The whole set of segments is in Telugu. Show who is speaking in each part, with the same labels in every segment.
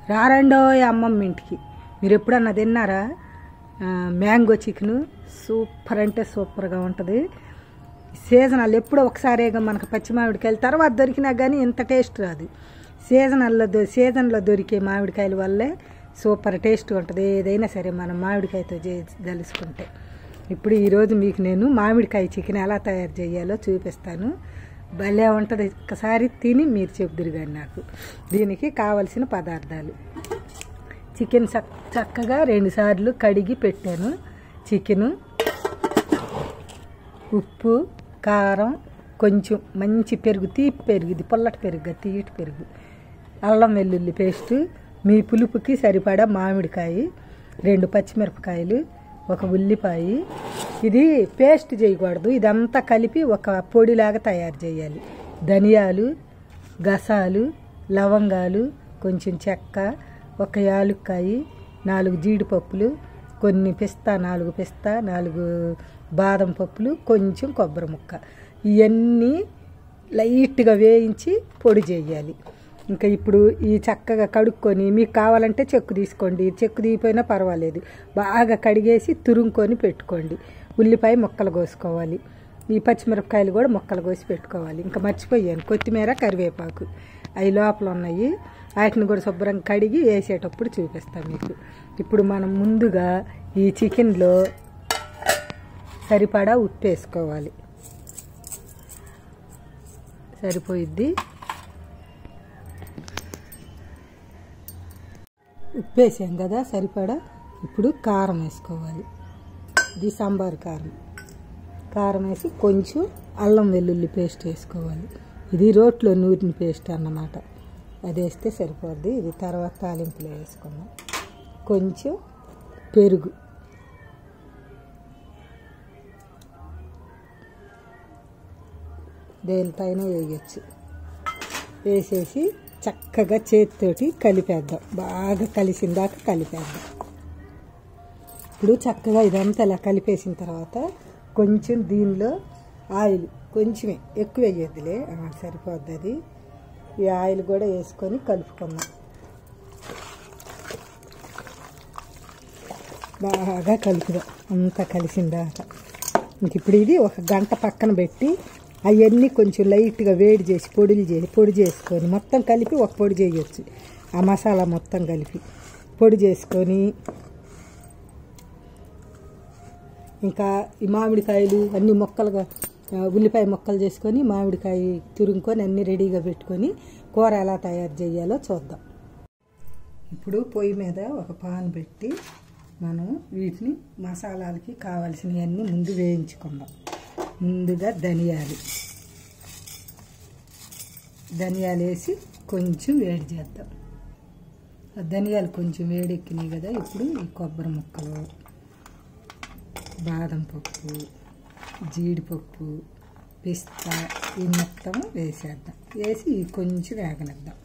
Speaker 1: రారండో అమ్మమ్మ ఇంటికి మీరు ఎప్పుడన్నా తిన్నారా ఆ, మ్యాంగో చికెన్ సూపర్ అంటే సూపర్గా ఉంటుంది సీజనల్ ఎప్పుడో ఒకసారిగా మనకు పచ్చి మామిడికాయలు తర్వాత దొరికినా కానీ ఇంత టేస్ట్ రాదు సీజనల్లో దొ సీజన్లో దొరికే మామిడికాయల వల్లే సూపర్ టేస్ట్ ఉంటుంది ఏదైనా సరే మనం మామిడికాయతో చే దలుచుకుంటే ఇప్పుడు ఈరోజు మీకు నేను మామిడికాయ చికెన్ ఎలా తయారు చేయాలో చూపిస్తాను భలే ఉంటుంది ఒక్కసారి తిని మీరు చెబుదురు కానీ నాకు దీనికి కావలసిన పదార్థాలు చికెన్ చక్ చక్కగా రెండుసార్లు కడిగి పెట్టాను చికెను ఉప్పు కారం కొంచెం మంచి పెరుగు తీపి పెరుగు ఇది పుల్లటి పెరుగు కాదు, తీయటి పెరుగు అల్లం వెల్లుల్లి పేస్టు మీ పులుపుకి సరిపడా మామిడికాయ రెండు పచ్చిమిరపకాయలు ఒక ఉల్లిపాయ ఇది పేస్ట్ చేయకూడదు ఇదంతా కలిపి ఒక పొడిలాగా తయారు చేయాలి ధనియాలు గసాలు లవంగాలు కొంచెం చెక్క ఒక యాలుక్కాయ నాలుగు జీడిపప్పులు కొన్ని పిస్తా నాలుగు పిస్తా నాలుగు బాదం పప్పులు కొంచెం కొబ్బరి ముక్క ఇవన్నీ లైట్గా వేయించి పొడి చేయాలి ఇంకా ఇప్పుడు ఈ చక్కగా కడుక్కొని మీకు కావాలంటే చెక్కు తీసుకోండి చెక్కు తీయిపోయినా పర్వాలేదు బాగా కడిగేసి తురుముకొని పెట్టుకోండి ఉల్లిపాయ ముక్కలు కోసుకోవాలి ఈ పచ్చిమిరపకాయలు కూడా ముక్కలు కోసి పెట్టుకోవాలి ఇంకా మర్చిపోయాను కొత్తిమీర కరివేపాకు అవి లోపల ఉన్నాయి వాటిని కూడా శుభ్రంగా కడిగి వేసేటప్పుడు చూపిస్తాను మీకు ఇప్పుడు మనం ముందుగా ఈ చికెన్లో సరిపడా ఉప్పు వేసుకోవాలి సరిపోయిద్ది ఉప్పు వేసాం కదా సరిపడా ఇప్పుడు కారం వేసుకోవాలి ఇది సాంబార్ కారం కారం వేసి కొంచెం అల్లం వెల్లుల్లి పేస్ట్ వేసుకోవాలి ఇది రోట్లో నూరిన పేస్ట్ అన్నమాట అది వేస్తే సరిపోద్ది ఇది తర్వాత తాలింపులో వేసుకుందాం కొంచెం పెరుగు దేనిపైన వేయచ్చు వేసేసి చక్కగా చేతితోటి కలిపేద్దాం బాగా కలిసిందాక కలిపేద్దాం ఇప్పుడు చక్కగా ఇదంతా ఇలా కలిపేసిన తర్వాత కొంచెం దీనిలో ఆయిల్ కొంచెమే ఎక్కువ వేయద్దులే ఆ, సరిపోద్ది అది ఈ ఆయిల్ కూడా వేసుకొని కలుపుకుందాం బాగా కలుపుదాం అంతా కలిసిందాక ఇంక ఇప్పుడు ఇది ఒక గంట పక్కన పెట్టి అవన్నీ కొంచెం లైట్గా వేడి చేసి పొడిలు చేసి పొడి చేసుకొని మొత్తం కలిపి ఒక పొడి చేయొచ్చు ఆ మసాలా మొత్తం కలిపి పొడి చేసుకొని ఇంకా ఈ మామిడికాయలు అన్ని మొక్కలుగా ఆ, ఉల్లిపాయ మొక్కలు చేసుకొని మామిడికాయ తురుముకొని అన్ని రెడీగా పెట్టుకొని కూర ఎలా తయారు చేయాలో చూద్దాం ఇప్పుడు పొయ్యి మీద ఒక పాన్ పెట్టి మనం వీటిని మసాలాలకి కావాల్సినవన్నీ ముందు వేయించుకుందాం ముందుగా ధనియాలు ధనియాలు వేసి కొంచెం వేడి చేద్దాం ఆ ధనియాలు కొంచెం వేడెక్కినాయి కదా ఇప్పుడు ఈ కొబ్బరి ముక్కలు బాదం పప్పు జీడిపప్పు పిస్తా ఈ మొత్తం వేసేద్దాం వేసి ఇవి కొంచెం వేగనిద్దాం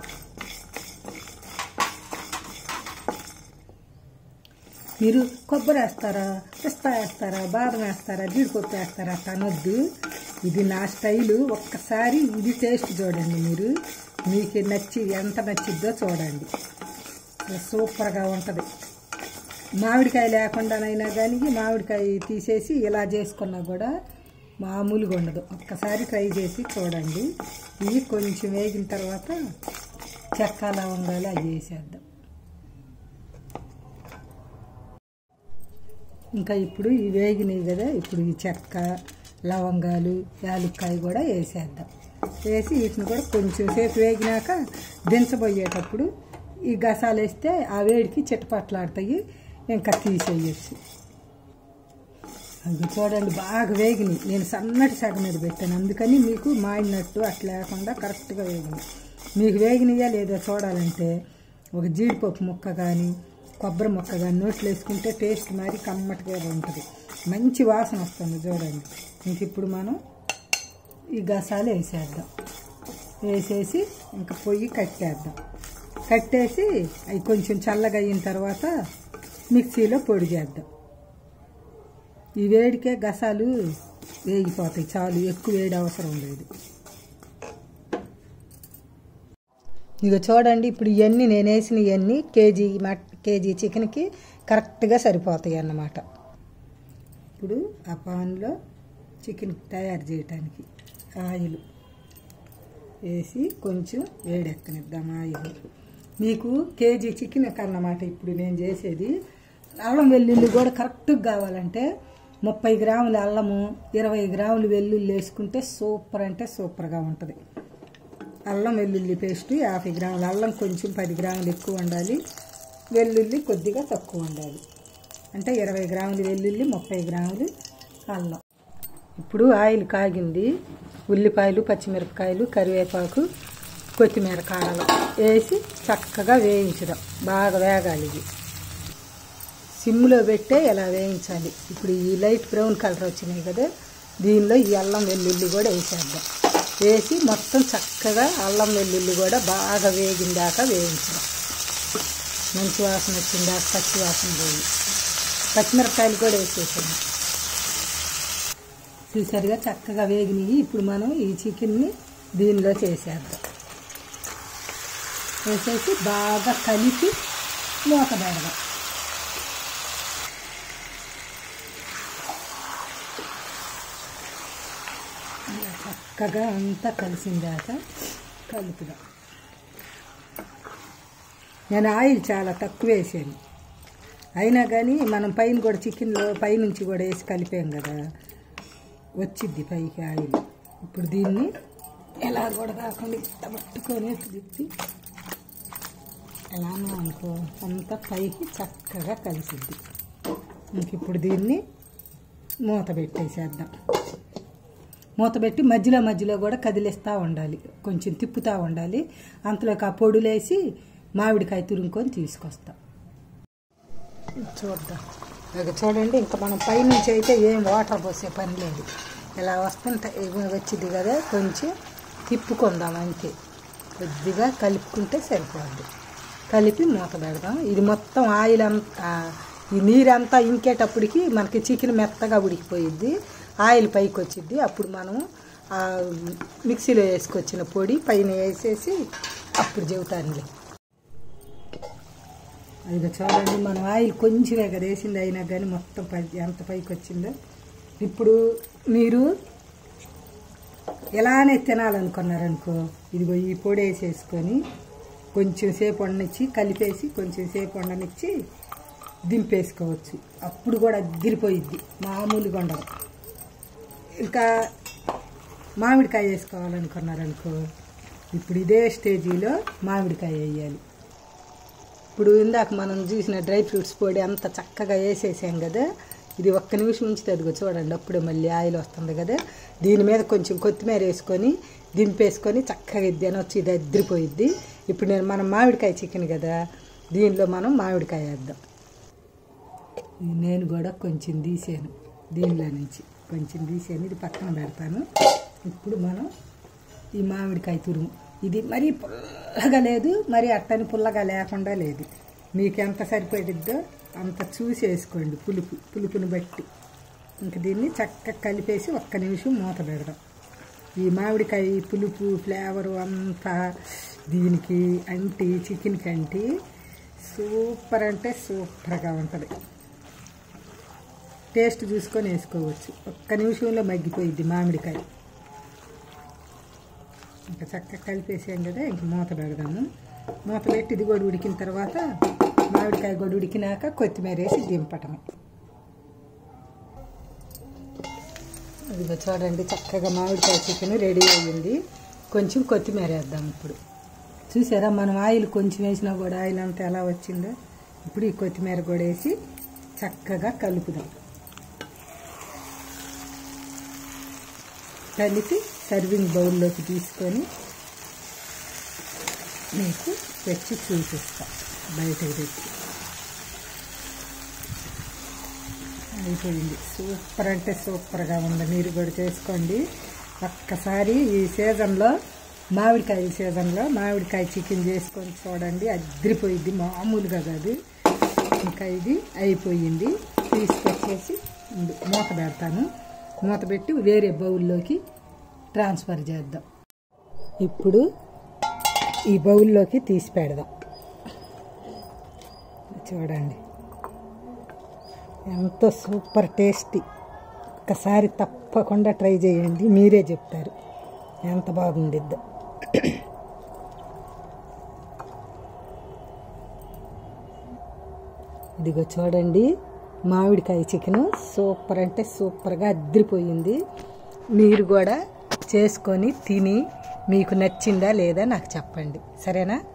Speaker 1: మీరు కొబ్బరి వేస్తారా పిస్తా వేస్తారా బాదం వేస్తారా జీడిపప్పు వేస్తారా అట్ట అనొద్దు ఇది నా స్టైలు ఒక్కసారి ఇది టేస్ట్ చూడండి మీరు మీకు నచ్చి ఎంత నచ్చిద్దో చూడండి సూపర్గా ఉంటుంది మామిడికాయ లేకుండానైనా కానీ మామిడికాయ తీసేసి ఇలా చేసుకున్నా కూడా మామూలుగా ఉండదు ఒక్కసారి ట్రై చేసి చూడండి ఇవి కొంచెం వేగిన తర్వాత చెక్క లవంగాలు అవి వేసేద్దాం ఇంకా ఇప్పుడు ఈ వేగినాయి కదా ఇప్పుడు ఈ చెక్క లవంగాలు యాలుక్కాయ కూడా వేసేద్దాం వేసి వీటిని కూడా కొంచెం సేపు వేగినాక దించబోయేటప్పుడు ఈ గసాలు వేస్తే ఆ వేడికి చిట్టపట్లాడతాయి ఇంకా తీసేయచ్చు అది చూడండి బాగా వేగినాయి నేను సన్నటి సగ మీద పెట్టాను అందుకని మీకు మాడినట్టు అట్లా లేకుండా కరెక్ట్గా వేగినాయి మీకు వేగినాయా లేదో చూడాలంటే ఒక జీడిపప్పు ముక్క కానీ కొబ్బరి ముక్క కానీ నోట్లో వేసుకుంటే టేస్ట్ మరి కమ్మటిగా ఉంటుంది మంచి వాసన వస్తుంది చూడండి ఇంక ఇప్పుడు మనం ఈ గసాలు వేసేద్దాం వేసేసి ఇంకా పొయ్యి కట్టేద్దాం కట్టేసి అవి కొంచెం చల్లగా అయిన తర్వాత మిక్సీలో పొడి చేద్దాం ఈ వేడికే గసాలు వేగిపోతాయి చాలు ఎక్కువ వేడి అవసరం లేదు ఇక చూడండి ఇప్పుడు ఇవన్నీ నేను వేసిన ఇవన్నీ కేజీ మట్ కేజీ చికెన్కి కరెక్ట్గా సరిపోతాయి అన్నమాట ఇప్పుడు ఆ పాన్లో చికెన్ తయారు చేయటానికి ఆయిల్ వేసి కొంచెం వేడెక్కనిద్దాం ఆయిల్ మీకు కేజీ చికెన్ అన్నమాట ఇప్పుడు నేను చేసేది అల్లం వెల్లుల్లి కూడా కరెక్ట్గా కావాలంటే ముప్పై గ్రాముల అల్లము ఇరవై గ్రాములు వెల్లుల్లి వేసుకుంటే సూపర్ అంటే సూపర్గా ఉంటుంది అల్లం వెల్లుల్లి పేస్ట్ యాభై గ్రాములు అల్లం కొంచెం పది గ్రాములు ఎక్కువ ఉండాలి వెల్లుల్లి కొద్దిగా తక్కువ ఉండాలి అంటే ఇరవై గ్రాములు వెల్లుల్లి ముప్పై గ్రాములు అల్లం ఇప్పుడు ఆయిల్ కాగింది ఉల్లిపాయలు పచ్చిమిరపకాయలు కరివేపాకు కొత్తిమీర కాడలు వేసి చక్కగా వేయించడం బాగా వేగాలి ఇది సిమ్లో పెట్టే ఇలా వేయించాలి ఇప్పుడు ఈ లైట్ బ్రౌన్ కలర్ వచ్చినాయి కదా దీనిలో ఈ అల్లం వెల్లుల్లి కూడా వేసేద్దాం వేసి మొత్తం చక్కగా అల్లం వెల్లుల్లి కూడా బాగా వేగిన దాకా వేయించడం మంచి వాసన వచ్చిన దాకా పచ్చి వాసన పోయి పచ్చిమిరపకాయలు కూడా వేసేసాను చూసారుగా చక్కగా వేగినాయి ఇప్పుడు మనం ఈ చికెన్ని దీనిలో చేసేద్దాం వేసేసి బాగా కలిపి మూత పెడదాం ఇలా చక్కగా అంతా కలిసిందాక కలుపుదాం నేను ఆయిల్ చాలా తక్కువ వేసాను అయినా కానీ మనం పైన కూడా చికెన్లో పైనుంచి కూడా వేసి కలిపాం కదా వచ్చిద్ది పైకి ఆయిల్ ఇప్పుడు దీన్ని ఎలా కూడా కాకుండా ఇట్ట పట్టుకొని తిప్పి ఎలానో అనుకో అంతా పైకి చక్కగా కలిసిద్ది ఇంక ఇప్పుడు దీన్ని మూత పెట్టేసేద్దాం మూత పెట్టి మధ్యలో మధ్యలో కూడా కదిలిస్తూ ఉండాలి కొంచెం తిప్పుతూ ఉండాలి అంతలోకి ఆ పొడులేసి మామిడికాయ తురుముకొని తీసుకొస్తాం చూద్దాం ఇక చూడండి ఇంకా మనం పైనుంచి అయితే ఏం వాటర్ పోసే పని లేదు ఇలా వస్తుంటే వచ్చింది కదా కొంచెం తిప్పుకుందాం అంతే కొద్దిగా కలుపుకుంటే సరిపోద్ది కలిపి మూత పెడదాం ఇది మొత్తం ఆయిల్ అంతా ఈ నీరంతా ఇంకేటప్పటికి మనకి చికెన్ మెత్తగా ఉడికిపోయిద్ది ఆయిల్ పైకి వచ్చిద్ది అప్పుడు మనం ఆ మిక్సీలో వేసుకొచ్చిన పొడి పైన వేసేసి అప్పుడు చెబుతానులే అది చూడండి మనం ఆయిల్ కొంచెమే కదా వేసింది అయినా కానీ మొత్తం పై ఎంత పైకి వచ్చిందో ఇప్పుడు మీరు ఎలానే తినాలనుకున్నారనుకో ఇదిగో ఈ పొడి వేసేసుకొని కొంచెం సేపు వండనిచ్చి కలిపేసి కొంచెం సేపు వండనిచ్చి దింపేసుకోవచ్చు అప్పుడు కూడా అదిరిపోయిద్ది మామూలుగా ఉండదు ఇంకా మామిడికాయ వేసుకోవాలనుకున్నారనుకో ఇప్పుడు ఇదే స్టేజీలో మామిడికాయ వేయాలి ఇప్పుడు ఇందాక మనం చూసిన డ్రై ఫ్రూట్స్ పొడి అంత చక్కగా వేసేసాం కదా ఇది ఒక్క నిమిషం ఉంచితే అదిగో చూడండి అప్పుడే మళ్ళీ ఆయిల్ వస్తుంది కదా దీని మీద కొంచెం కొత్తిమీర వేసుకొని దింపేసుకొని చక్కగా ఇది తినొచ్చు ఇది అద్దరిపోయిద్ది ఇప్పుడు నేను మనం మామిడికాయ చికెన్ కదా దీనిలో మనం మామిడికాయ వేద్దాం నేను కూడా కొంచెం తీసాను దీనిలో నుంచి కొంచెం తీసాను ఇది పక్కన పెడతాను ఇప్పుడు మనం ఈ మామిడికాయ తురుము ఇది మరీ పుల్లగా లేదు మరి అట్టని పుల్లగా లేకుండా లేదు మీకు ఎంత సరిపడిద్దో అంత చూసి వేసుకోండి పులుపు పులుపుని బట్టి ఇంక దీన్ని చక్కగా కలిపేసి ఒక్క నిమిషం మూత పెడదాం ఈ మామిడికాయ పులుపు ఫ్లేవరు అంతా దీనికి అంటి చికెన్కి అంటి సూపర్ అంటే సూపర్గా ఉంటుంది టేస్ట్ చూసుకొని వేసుకోవచ్చు ఒక్క నిమిషంలో మగ్గిపోయిద్ది మామిడికాయ ఇంకా చక్కగా కలిపేసాం కదా ఇంక మూత పెడదాము మూత పెట్టి ఇది కూడా ఉడికిన తర్వాత మామిడికాయ కూడా ఉడికినాక కొత్తిమీర వేసి దింపటమే ఇదిగో చూడండి చక్కగా మామిడికాయ చికెన్ రెడీ అయ్యింది కొంచెం కొత్తిమీర వేద్దాం ఇప్పుడు చూసారా మనం ఆయిల్ కొంచెం వేసినా కూడా ఆయిల్ అంతా ఎలా వచ్చిందో ఇప్పుడు ఈ కొత్తిమీర కూడా వేసి చక్కగా కలుపుదాం కలిపి సర్వింగ్ బౌల్లోకి తీసుకొని మీకు తెచ్చి చూపిస్తా బయటకు తెచ్చి అయిపోయింది సూపర్ అంటే సూపర్గా ఉంది మీరు కూడా చేసుకోండి ఒక్కసారి ఈ సీజన్లో మామిడికాయ సీజన్లో మామిడికాయ చికెన్ చేసుకొని చూడండి అదిరిపోయింది మామూలుగా కాదు ఇంకా ఇది అయిపోయింది తీసుకొచ్చేసి ఉండు, మూత పెడతాను మూత పెట్టి వేరే బౌల్లోకి ట్రాన్స్ఫర్ చేద్దాం ఇప్పుడు ఈ బౌల్లోకి తీసి పెడదాం చూడండి ఎంతో సూపర్ టేస్టీ ఒకసారి తప్పకుండా ట్రై చేయండి మీరే చెప్తారు ఎంత బాగుండిద్దో ఇదిగో చూడండి మామిడికాయ చికెన్ సూపర్ అంటే సూపర్గా అద్దరిపోయింది మీరు కూడా చేసుకొని తిని మీకు నచ్చిందా లేదా నాకు చెప్పండి సరేనా